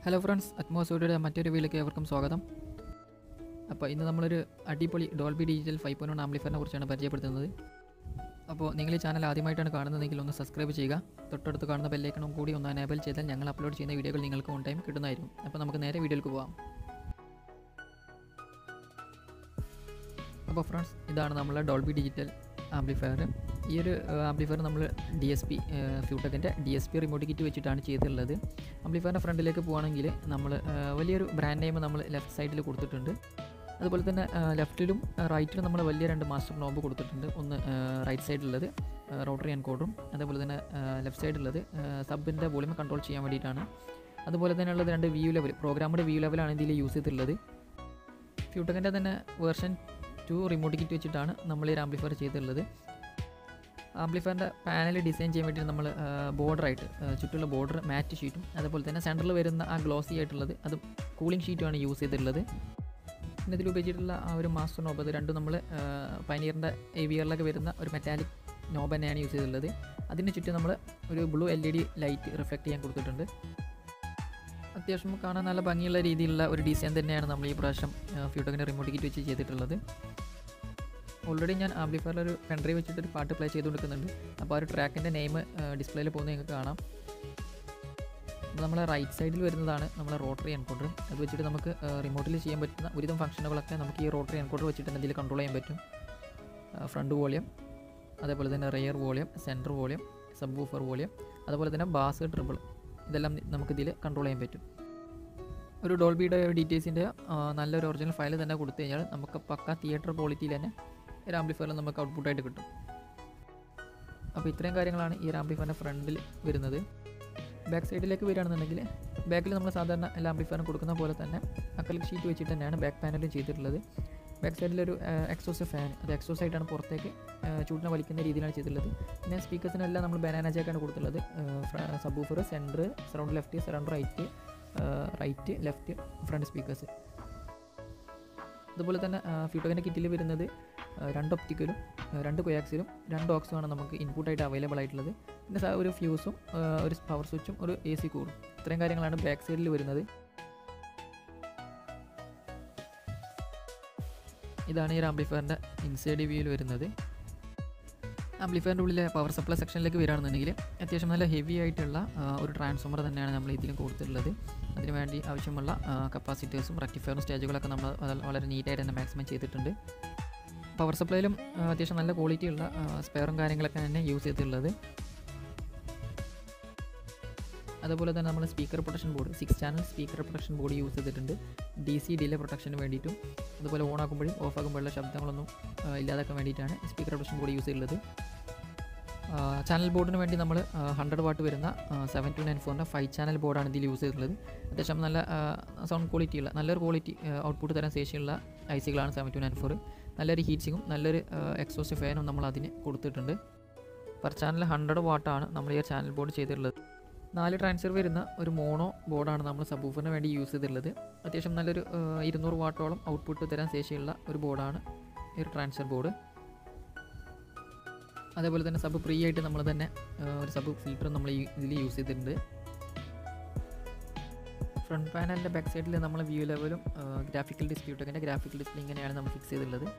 Hello friends അറ്റ്മോസ്ഫിയറുടെ മറ്റൊരു വീട്ടിലേക്ക് ഏവർക്കും സ്വാഗതം അപ്പോൾ ഇന്ന് നമ്മളൊരു അടിപൊളി Dolby digital five point one ആംപ്ലിഫയറിനെ കുറിച്ചാണ് പരിചയപ്പെടുത്തുന്നത് അപ്പോൾ നിങ്ങൾ ഈ ചാനൽ ആദ്യമായിട്ടാണ് കാണുന്നതെങ്കിൽ ഒന്ന് സബ്സ്ക്രൈബ് ചെയ്യുക തൊട്ടടുത്ത് കാണുന്ന ബെല്ലേക്കണം കൂടി ഒന്ന് എനേബിൾ ചെയ്താൽ ഞങ്ങൾ അപ്ലോഡ് ചെയ്യുന്ന വീഡിയോകൾ നിങ്ങൾക്ക് ഓൺ ടൈം കിട്ടുന്നതായിരിക്കും അപ്പോൾ നമുക്ക് നേരെ വീഡിയോയിലേക്ക് പോകാം അപ്പോൾ ഫ്രണ്ട്സ് ഇതാണ് നമ്മളെ ഡോൾബി ഡിജിറ്റൽ ആംപ്ലിഫയർ ഈ ഒരു ആംപ്ലിഫയർ നമ്മൾ ഡി എസ് പി ഫ്യൂട്ടക്കിൻ്റെ D S P remote kit വെച്ചിട്ടാണ് ചെയ്തിട്ടുള്ളത് ആംപ്ലിഫയറിൻ്റെ ഫ്രണ്ടിലേക്ക് പോകുകയാണെങ്കിൽ നമ്മൾ വലിയൊരു ബ്രാൻഡ് നെയിം നമ്മൾ ലെഫ്റ്റ് സൈഡിൽ കൊടുത്തിട്ടുണ്ട് അതുപോലെ തന്നെ ലെഫ്റ്റിലും റൈറ്റിലും നമ്മൾ വലിയ രണ്ട് മാസ്റ്റർ നോബ് കൊടുത്തിട്ടുണ്ട് ഒന്ന് റൈറ്റ് സൈഡിലുള്ളത് റോട്ടറി എൻകോഡറും അതേപോലെ തന്നെ ലെഫ്റ്റ് സൈഡിലുള്ളത് സബിൻ്റെ വോളിയം കൺട്രോൾ ചെയ്യാൻ വേണ്ടിയിട്ടാണ് അതുപോലെ തന്നെ ഉള്ളത് രണ്ട് വ്യൂ ലെവൽ പ്രോഗ്രാമിൻ്റെ വ്യൂ ലെവലാണ് ഇതിൽ യൂസ് ചെയ്തിട്ടുള്ളത് ഫ്യൂട്ടക്കിൻ്റെ തന്നെ വേർഷൻ ടു റിമോട്ട് കിറ്റ് വെച്ചിട്ടാണ് നമ്മൾ ഈ ആംപ്ലിഫയർ ചെയ്തിട്ടുള്ളത് ആംപ്ലിഫയറിൻ്റെ പാനൽ ഡിസൈൻ ചെയ്യാൻ വേണ്ടി നമ്മൾ ബോർഡറായിട്ട് ചുറ്റുള്ള ബോർഡർ മാറ്റ് ഷീറ്റും അതുപോലെ തന്നെ സെൻറ്ററിൽ വരുന്ന ആ ഗ്ലോസി ആയിട്ടുള്ളത് അത് കൂളിംഗ് ഷീറ്റുമാണ് യൂസ് ചെയ്തിട്ടുള്ളത് പിന്നെ ഇതിൽ ഉപയോഗിച്ചിട്ടുള്ള ആ ഒരു മാസ്റ്റർ നോബ് അത് രണ്ടും നമ്മൾ പൈനിയറിൻ്റെ എ വി ആറിലൊക്കെ വരുന്ന ഒരു മെറ്റാലിക് നോബ് തന്നെയാണ് യൂസ് ചെയ്തിട്ടുള്ളത് അതിന് ചുറ്റും നമ്മൾ ഒരു blue L E D light reflect ചെയ്യാൻ കൊടുത്തിട്ടുണ്ട് അത്യാവശ്യം കാണാൻ നല്ല ഭംഗിയുള്ള രീതിയിലുള്ള ഒരു ഡിസൈൻ തന്നെയാണ് നമ്മൾ ഈ പ്രാവശ്യം ഫ്യൂട്ടോക്കിൻ്റെ റിമോട്ട് കിറ്റ് വെച്ച് ചെയ്തിട്ടുള്ളത് ഓൾറെഡി ഞാൻ ആംപ്ലിഫയറിൽ ഒരു പെൻഡ്രൈവ് വെച്ചിട്ട് ഒരു പാട്ട് പ്ലേ ചെയ്ത് കൊടുക്കുന്നുണ്ട് അപ്പോൾ ആ ഒരു ട്രാക്കിൻ്റെ നെയിം ഡിസ്പ്ലേയിൽ പോകുന്നത് നിങ്ങൾക്ക് കാണാം നമ്മളെ റൈറ്റ് സൈഡിൽ വരുന്നതാണ് നമ്മളെ റോട്ടറി എൻകോഡർ അത് വെച്ചിട്ട് നമുക്ക് റിമോട്ടിൽ ചെയ്യാൻ പറ്റുന്ന ഒരുവിധം ഫംഗ്ഷനുകളൊക്കെ നമുക്ക് ഈ റോട്ടറി എൻകോഡർ വെച്ചിട്ട് തന്നെ ഇതിൽ കൺട്രോൾ ചെയ്യാൻ പറ്റും ഫ്രണ്ട് വോളിയം അതേപോലെ തന്നെ rear volume centre volume subwoofer volume അതുപോലെ തന്നെ ബാസ് ട്രിബിൾ ഇതെല്ലാം നമുക്കിതിൽ കൺട്രോൾ ചെയ്യാൻ പറ്റും ഒരു ഡോൾബിയുടെ ഡീറ്റെയിൽസിൻ്റെ നല്ലൊരു ഒറിജിനൽ ഫയൽ തന്നെ കൊടുത്തു കഴിഞ്ഞാൽ നമുക്ക് പക്ക തിയേറ്റർ ക്വാളിറ്റിയിൽ തന്നെ ഒരു ആംപ്ലിഫയറിൽ നമുക്ക് ഔട്ട്പുട്ടായിട്ട് കിട്ടും അപ്പോൾ ഇത്രയും കാര്യങ്ങളാണ് ഈ ഒരു ആംപ്ലിഫയറിൻ്റെ ഫ്രണ്ടിൽ വരുന്നത് ബാക്ക് സൈഡിലേക്ക് വരികയാണെന്നുണ്ടെങ്കിൽ ബാക്കിൽ നമ്മൾ സാധാരണ എല്ലാ ആംപ്ലിഫയറും കൊടുക്കുന്ന പോലെ തന്നെ അക്കലിക് ഷീറ്റ് വെച്ചിട്ട് തന്നെയാണ് ബാക്ക് പാനലും ചെയ്തിട്ടുള്ളത് ബാക്ക് സൈഡിലൊരു എക്സോസ് ഫാൻ അത് എക്സോസ് ആയിട്ടാണ് പുറത്തേക്ക് ചൂടിനെ വലിക്കുന്ന രീതിയിലാണ് ചെയ്തിട്ടുള്ളത് പിന്നെ സ്പീക്കേഴ്സിനെല്ലാം നമ്മൾ ബനാന ജാക്കാണ് കൊടുത്തിട്ടുള്ളത് subwoofer centre surround left surround right right left front speakers അതുപോലെ തന്നെ ഫ്യൂട്ടോക്കിൻ്റെ കിറ്റിൽ വരുന്നത് രണ്ട് ഒപ്റ്റിക്കലും രണ്ട് കൊയാക്സിലും രണ്ട് ഓക്സുമാണ് നമുക്ക് ഇൻപുട്ടായിട്ട് അവൈലബിൾ ആയിട്ടുള്ളത് പിന്നെ ഒരു ഫ്യൂസും ഒരു പവർ സ്വിച്ചും ഒരു എ സി കൂറും ഇത്രയും കാര്യങ്ങളാണ് ബാക്ക് സൈഡിൽ വരുന്നത് ഇതാണ് ഈ ആംപ്ലിഫയറിൻ്റെ ഇൻസൈഡ് വ്യൂയിൽ വരുന്നത് ആംപ്ലിഫയറിൻ്റെ ഉള്ളിലെ പവർ സപ്ലൈ സെക്ഷനിലേക്ക് വരികയാണെന്നുണ്ടെങ്കിൽ അത്യാവശ്യം നല്ല ഹെവി ആയിട്ടുള്ള ഒരു ട്രാൻസ്ഫോമർ തന്നെയാണ് നമ്മൾ ഇതിലും കൊടുത്തിട്ടുള്ളത് അതിന് വേണ്ടി ആവശ്യമുള്ള കപ്പാസിറ്റേഴ്സും റെക്ടിഫയറും സ്റ്റേജുകളൊക്കെ നമ്മൾ വളരെ നീറ്റായിട്ട് തന്നെ മാക്സിമം ചെയ്തിട്ടുണ്ട് പവർ സപ്ലൈയിലും അത്യാവശ്യം നല്ല ക്വാളിറ്റി ഉള്ള സ്പെയറും കാര്യങ്ങളൊക്കെ തന്നെ യൂസ് ചെയ്തിട്ടുള്ളത് അതുപോലെ തന്നെ നമ്മൾ speaker protection board six channel speaker protection board use ചെയ്തിട്ടുണ്ട് ഡി സി ഡിലെ പ്രൊട്ടക്ഷന് വേണ്ടിയിട്ടും അതുപോലെ ഓൺ ആക്കുമ്പോഴും ഓഫ് ആക്കുമ്പോഴുള്ള ശബ്ദങ്ങളൊന്നും ഇല്ലാതാക്കാൻ വേണ്ടിയിട്ടാണ് സ്പീക്കർ പ്രൊട്ടക്ഷൻ ബോർഡ് യൂസ് ചെയ്തിട്ടുള്ളത് ചാനൽ ബോർഡിന് വേണ്ടി നമ്മൾ ഹൺഡ്രഡ് വാട്ട് വരുന്ന സെവൻ ടു നയൻ ഫോറിൻ്റെ ഫൈവ് ചാനൽ ബോർഡാണ് ഇതിൽ യൂസ് ചെയ്തിട്ടുള്ളത് അത്യാവശ്യം നല്ല സൗണ്ട് ക്വാളിറ്റി ഉള്ള നല്ലൊരു ക്വാളിറ്റി ഔട്ട്പുട്ട് തരാൻ ശേഷിയുള്ള ഐ സികളാണ് സെവൻ ടു നയൻ ഫോർ നല്ലൊരു ഹീറ്റ്സിങ്ങും നല്ലൊരു എക്സോസ്റ്റ് ഫാനും നമ്മൾ അതിന് കൊടുത്തിട്ടുണ്ട് പെർ ചാനൽ ഹൺഡ്രഡ് വാട്ടാണ് നമ്മൾ ഈ ചാനൽ ബോർഡ് ചെയ്തിട്ടുള്ളത് നാല് ട്രാൻസ്ഫർ വരുന്ന ഒരു മോണോ ബോർഡാണ് നമ്മൾ സബൂഫറിന് വേണ്ടി യൂസ് ചെയ്തിട്ടുള്ളത് അത്യാവശ്യം നല്ലൊരു ഇരുന്നൂറ് വാട്ടോളം ഔട്ട്പുട്ട് തരാൻ ശേഷിയുള്ള ഒരു ബോർഡാണ് ഈ ഒരു ട്രാൻസ്ഫർ ബോർഡ് അതേപോലെ തന്നെ സബ് ഫ്രീ ആയിട്ട് നമ്മൾ തന്നെ ഒരു സബ് ഫിൽറ്റർ നമ്മൾ ഇതിൽ യൂസ് ചെയ്തിട്ടുണ്ട് ഫ്രണ്ട് പാനലിൻ്റെ ബാക്ക് സൈഡിൽ നമ്മൾ വ്യൂ ലെവലും ഗ്രാഫിക്കൽ ഡിസ്പ്യൂട്ടൊക്കെ ഗ്രാഫിക്കൽ ഡിസ്പ്ലേ ഇങ്ങനെയാണ് നമ്മൾ ഫിക്സ് ചെയ്തിട്ടുള്ളത്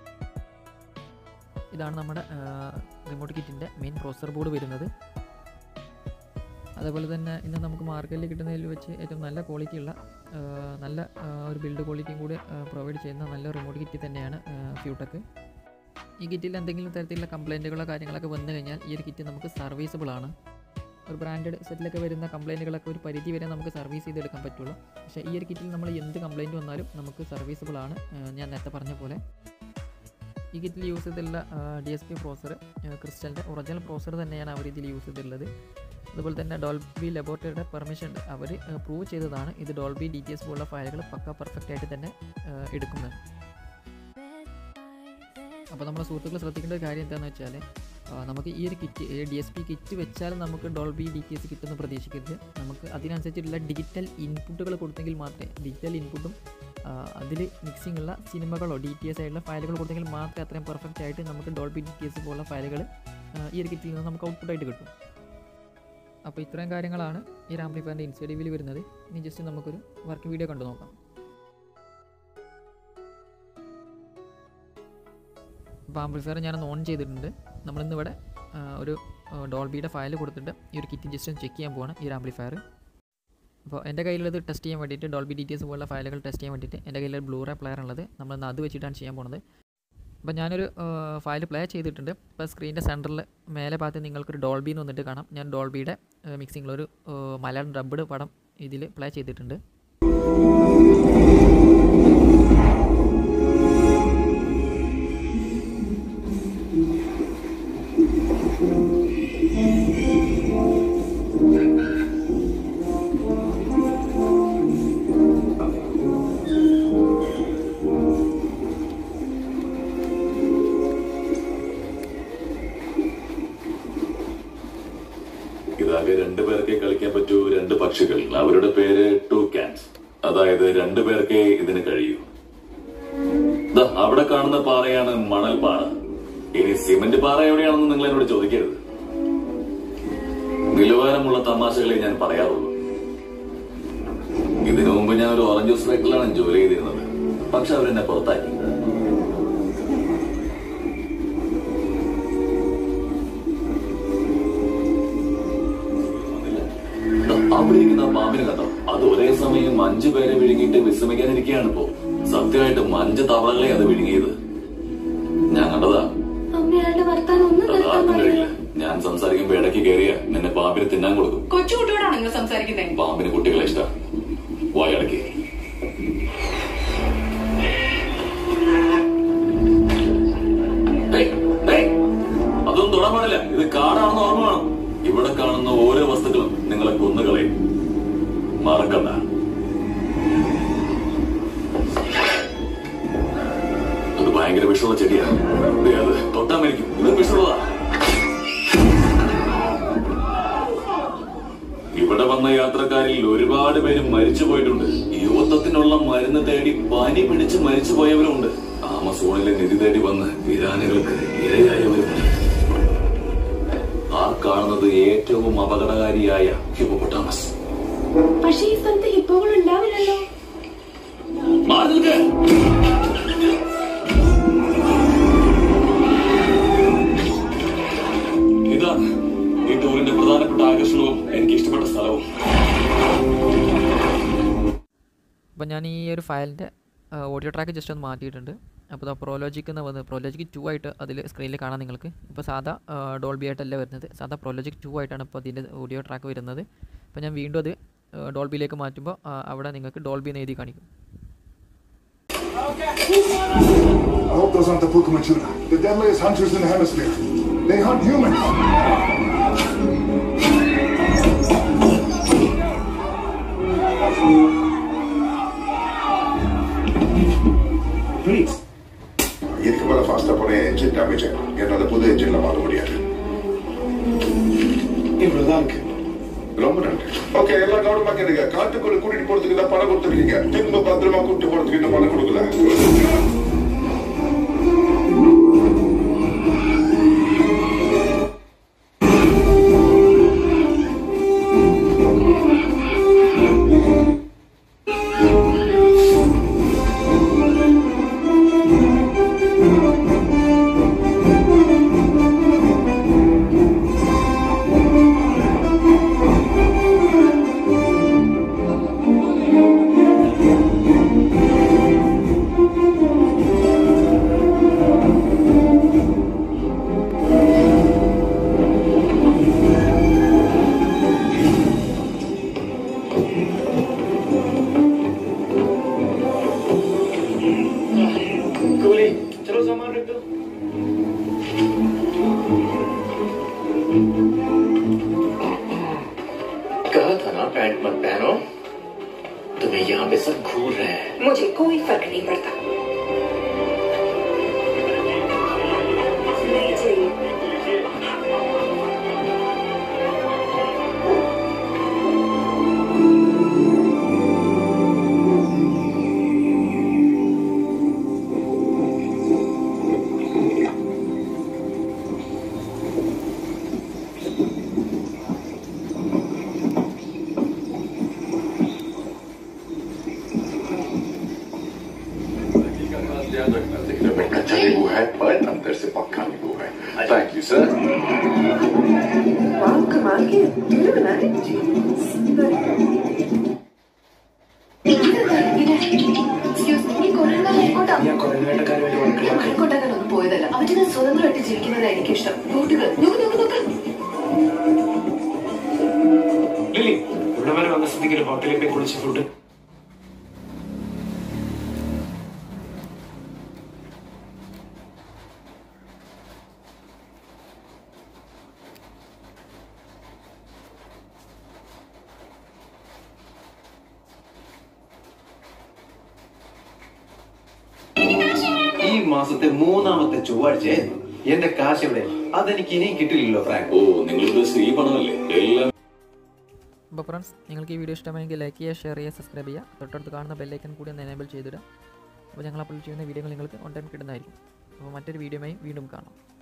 ഇതാണ് നമ്മുടെ റിമോട്ട് കിറ്റിൻ്റെ മെയിൻ പ്രോസസർ ബോർഡ് വരുന്നത് അതേപോലെ തന്നെ ഇന്ന് നമുക്ക് മാർക്കറ്റിൽ കിട്ടുന്നതിൽ വെച്ച് ഏറ്റവും നല്ല ക്വാളിറ്റിയുള്ള നല്ല ഒരു ബിൽഡ് ക്വാളിറ്റിയും കൂടി പ്രൊവൈഡ് ചെയ്യുന്ന നല്ല റിമോട്ട് കിറ്റ് തന്നെയാണ് ഫ്യൂട്ടക്ക് ഈ കിറ്റിൽ എന്തെങ്കിലും തരത്തിലുള്ള കംപ്ലൈൻറ്റുകളോ കാര്യങ്ങളൊക്കെ വന്നു കഴിഞ്ഞാൽ ഈ ഒരു കിറ്റ് നമുക്ക് സർവീസബിൾ ആണ് ഒരു ബ്രാൻഡഡ് സെറ്റിലൊക്കെ വരുന്ന കംപ്ലൈൻറ്റുകളൊക്കെ ഒരു പരിധി വരെ നമുക്ക് സർവീസ് ചെയ്തെടുക്കാൻ പറ്റുള്ളൂ പക്ഷേ ഈ ഒരു കിറ്റിൽ നമ്മൾ എന്ത് കംപ്ലൈൻറ്റ് വന്നാലും നമുക്ക് സർവീസബിൾ ആണ് ഞാൻ നേരത്തെ പറഞ്ഞ പോലെ ഈ കിറ്റിൽ യൂസ് ചെയ്തിട്ടുള്ള ഡി എസ് പി പ്രോസർ ക്രിസ്റ്റലിൻ്റെ ഒറിജിനൽ പ്രോസർ തന്നെയാണ് അവർ ഇതിൽ യൂസ് ചെയ്തിട്ടുള്ളത് അതുപോലെ തന്നെ ഡോൾബി ലബോറട്ടറിയുടെ പെർമിഷൻ ഉണ്ട് അവർ പ്രൂവ് ചെയ്തതാണ് ഇത് ഡോൾബി ഡി ടി എസ് പോലുള്ള ഫയലുകൾ പക്ക പെർഫെക്റ്റ് ആയിട്ട് തന്നെ എടുക്കുന്നത് അപ്പോൾ നമ്മൾ സുഹൃത്തുക്കൾ ശ്രദ്ധിക്കേണ്ട ഒരു കാര്യം എന്താണെന്ന് വെച്ചാൽ നമുക്ക് ഈ ഒരു kit D S P kit വെച്ചാലും നമുക്ക് ഡോൾബി ഡി ടി എസ് കിട്ടുമെന്ന് പ്രതീക്ഷിക്കരുത് നമുക്ക് അതിനനുസരിച്ചുള്ള ഡിജിറ്റൽ ഇൻപുട്ടുകൾ കൊടുത്തെങ്കിൽ മാത്രമേ ഡിജിറ്റൽ ഇൻപുട്ടും അതിൽ മിക്സിംഗ് ഉള്ള സിനിമകളോ ഡി ടി എസ് ആയിട്ടുള്ള ഫയലുകൾ കൊടുത്തെങ്കിൽ മാത്രമേ അത്രയും പെർഫെക്റ്റ് ആയിട്ട് നമുക്ക് ഡോൾബി ഡി ടി എസ് പോലുള്ള ഫയലുകൾ ഈ ഒരു കിറ്റിൽ നിന്ന് നമുക്ക് ഔട്ട്പുട്ടായിട്ട് കിട്ടും അപ്പോൾ ഇത്രയും കാര്യങ്ങളാണ് ഈ ഒരു ആംപ്ലിഫയറിൻ്റെ ഇൻസൈഡ് വ്യൂവിൽ വരുന്നത് ഇനി ജസ്റ്റ് നമുക്കൊരു വർക്ക് വീഡിയോ കണ്ടു നോക്കാം അപ്പോൾ ആംപ്ലിഫയർ ഞാനൊന്ന് ഓൺ ചെയ്തിട്ടുണ്ട് നമ്മളിന്ന് ഇവിടെ ആ, ഒരു ഡോൾബിയുടെ ഫയൽ കൊടുത്തിട്ട് ഈ ഒരു കിറ്റ് ജസ്റ്റ് ഒന്ന് ചെക്ക് ചെയ്യാൻ പോവാണ് ഈ ഒരു ആംപ്ലിഫയർ അപ്പോൾ എൻ്റെ കയ്യിലുള്ളത് ടെസ്റ്റ് ചെയ്യാൻ വേണ്ടിയിട്ട് ഡോൾബി ഡീറ്റെയിൽസ് പോലുള്ള ഫയലുകൾ ടെസ്റ്റ് ചെയ്യാൻ വേണ്ടിയിട്ട് എൻ്റെ കയ്യിൽ ബ്ലൂറേ പ്ലെയർ ഉള്ളത് നമ്മളിന്ന് അത് വെച്ചിട്ടാണ് ചെയ്യാൻ പോകുന്നത് അപ്പോൾ ഞാനൊരു ഫയൽ പ്ലേ ചെയ്തിട്ടുണ്ട് ഇപ്പോൾ സ്ക്രീനിൻ്റെ സെൻറ്ററിൽ മേലെ ഭാഗത്ത് നിങ്ങൾക്കൊരു ഡോൾബി എന്ന് വന്നിട്ട് കാണാം ഞാൻ ഡോൾബിയുടെ മിക്സിങ്ങിലൊരു മലയാളം ഡബ്ബഡ് പടം ഇതിൽ പ്ലേ ചെയ്തിട്ടുണ്ട് ഇതാകെ രണ്ടു പേർക്കേ കളിക്കാൻ പറ്റൂ രണ്ട് പക്ഷികൾ അവരുടെ പേര് ടു ക്യാൻസ് അതായത് രണ്ടു പേർക്കേ ഇതിന് കഴിയൂ ദാ, അവിടെ കാണുന്ന പാറയാണ് മണൽ പാറ ഇനി സിമന്റ് പാറ എവിടെയാണെന്ന് നിങ്ങൾ എന്നോട് ചോദിക്കരുത് നിലവാരമുള്ള തമാശകളെ ഞാൻ പറയാറുള്ളൂ ഇതിനു മുമ്പ് ഞാൻ ഒരു ഓറഞ്ച് ജ്യൂസ് ഫാക്ടറിയിലാണ് ജോലി ചെയ്തിരുന്നത് പക്ഷെ അവരെന്നെ പുറത്താക്കി ദാ, അവിടെ ഇരിക്കുന്ന ആ പാമ്പിനെ കണ്ടോ അത് ഒരേ സമയം അഞ്ചു പേരെ വിഴുങ്ങിയിട്ട് വിശ്രമിക്കാനിരിക്കുകയാണ് ഇപ്പോ സത്യമായിട്ടും അഞ്ച് തവളകളെ അത് വിഴുങ്ങിയത് ഞാൻ കണ്ടതാ അമ്മയാളുടെ വർത്താനം ഒന്നും അത് നിർത്താൻ ആർക്കും പാടില്ല കഴിയില്ല ഞാൻ സംസാരിക്കുമ്പോ ഇടയ്ക്ക് കയറിയ നിന്നെ പാമ്പിനെ തിന്നാൻ കൊടുക്കും കൊച്ചുകുട്ടിയോടാണ് നിങ്ങൾ സംസാരിക്കുന്നത് പാമ്പിന് കുട്ടികളെ ഇഷ്ട വായടക്കി അതൊന്നും തൊടാൻ പാടില്ല ഇത് കാടാണെന്ന് ഓർമ്മ വേണം ഇവിടെ കാണുന്ന ഓരോ വസ്തുക്കളും നിങ്ങളെ കൊന്നുകളയും മറക്കണ്ട അത് ഭയങ്കര വിഷമുള്ള ചെടിയാണ് ദേ അത് തൊട്ടാൻ മരിക്കും ഇത് വിഷമുള്ളതാ ഇവിടെ വന്ന യാത്രക്കാരിൽ ഒരുപാട് പേര് മരിച്ചു പോയിട്ടുണ്ട് യുവത്വത്തിനുള്ള മരുന്ന് തേടി പനി പിടിച്ച് മരിച്ചു പോയവരുണ്ട് ആമസോണിലെ നിധി തേടി വന്ന് ഇരാനുകൾക്ക് ഇരയായവരുണ്ട് ആ കാണുന്നത് ഏറ്റവും അപകടകാരിയായ ഹിപ്പോപ്പൊട്ടാമസ് പക്ഷേ ഈ സ്ഥലത്ത് ഹിപ്പോകൾ ഉണ്ടാവില്ലല്ലോ മാറി നിൽക്ക് ഇതാണ് ഈ ടൂറിന്റെ പ്രധാനപ്പെട്ട ആകർഷണവും എനിക്ക് ഇഷ്ടപ്പെട്ട സ്ഥലവും അപ്പോൾ ഞാൻ ഈ ഒരു ഫയലിൻ്റെ ഓഡിയോ ട്രാക്ക് ജസ്റ്റ് ഒന്ന് മാറ്റിയിട്ടുണ്ട് അപ്പോൾ പ്രോലോജിക് എന്ന് വന്ന് പ്രോലോജിക് ടു ആയിട്ട് അതിൽ സ്ക്രീനിൽ കാണാം നിങ്ങൾക്ക് ഇപ്പോൾ സാധാ ഡോൾബി ആയിട്ടല്ല വരുന്നത് സാധാ പ്രോലോജിക് ടു ആയിട്ടാണ് ഇപ്പോൾ അതിൻ്റെ ഓഡിയോ ട്രാക്ക് വരുന്നത് അപ്പോൾ ഞാൻ വീണ്ടും അത് ഡോൾബിയിലേക്ക് മാറ്റുമ്പോൾ ആ, അവിടെ നിങ്ങൾക്ക് ഡോൾബി എന്ന് എഴുതി കാണിക്കും I hope those aren't the Pukamachuna, the deadliest hunters in the hemisphere. They hunt humans. Please. இதுக்கு மேல ஃபாஸ்டா போன என்ஜின் டேமேஜ் ஆயிடும் என்னால புது என்ஜின்ல மாற முடியாது இவ்வளவுதான் இருக்கு ரொம்ப நன்றி ஓகே எல்லாம் கவனமா கேளுங்க காட்டுக்குள்ள கூட்டிட்டு போறதுக்கு தான் பணம் கொடுத்துருக்கீங்க திரும்ப பத்திரமா கூட்டிட்டு போறதுக்கு இன்னும் பணம் கொடுக்கல कूली चलो सामान रख दो कहा था ना पैंट मत पहनो तुम्हें यहाँ पे सब घूर रहे हैं मुझे कोई फर्क नहीं पड़ता नहीं चाहिए अच्छा नींबू है पर अंदर से पक्का नींबू है थैंक यू सर वाह कमाल के तुमने बनाए കൊണ്ടാക്കാനൊന്നും പോയതല്ല അവരുടെ സ്വതന്ത്രമായിട്ട് ജീവിക്കുന്നതാണ് എനിക്കിഷ്ടം നോട്ടുകൾ നോക്ക് നോക്ക് നോക്ക് ലില്ലി ഇവിടെ വരെ വന്ന സ്ഥിതിക്ക് ഒരു ഹോട്ടലിൽ പോയി കുളിച്ച് ഫുഡ് ഈ മാസത്തെ മൂന്നാമത്തെ ചൊവ്വാഴ്ചയായിരുന്നു എന്റെ കാശ് എവിടെ അതെനിക്ക് ഇനിയും കിട്ടില്ലല്ലോ ഫ്രാങ്ക് ഓ നിങ്ങൾ ഉദ്ദേശിച്ച ഈ പണമല്ലേ എല്ലാം അപ്പോൾ ഫ്രണ്ട്സ് നിങ്ങൾക്ക് ഈ വീഡിയോ ഇഷ്ടമായെങ്കിൽ ലൈക്ക് ചെയ്യുക ഷെയർ ചെയ്യുക സബ്സ്ക്രൈബ് ചെയ്യുക തൊട്ടടുത്ത് കാണുന്ന ബെല്ലൈക്കൻ കൂടി ഒന്ന് എനേബിൾ ചെയ്തിടുക അപ്പോൾ ഞങ്ങൾ അപ്ലോഡ് ചെയ്യുന്ന വീഡിയോകൾ നിങ്ങൾക്ക് ഓൺ ടൈം കിട്ടുന്നതായിരിക്കും അപ്പോൾ മറ്റൊരു വീഡിയോയുമായി വീണ്ടും കാണാം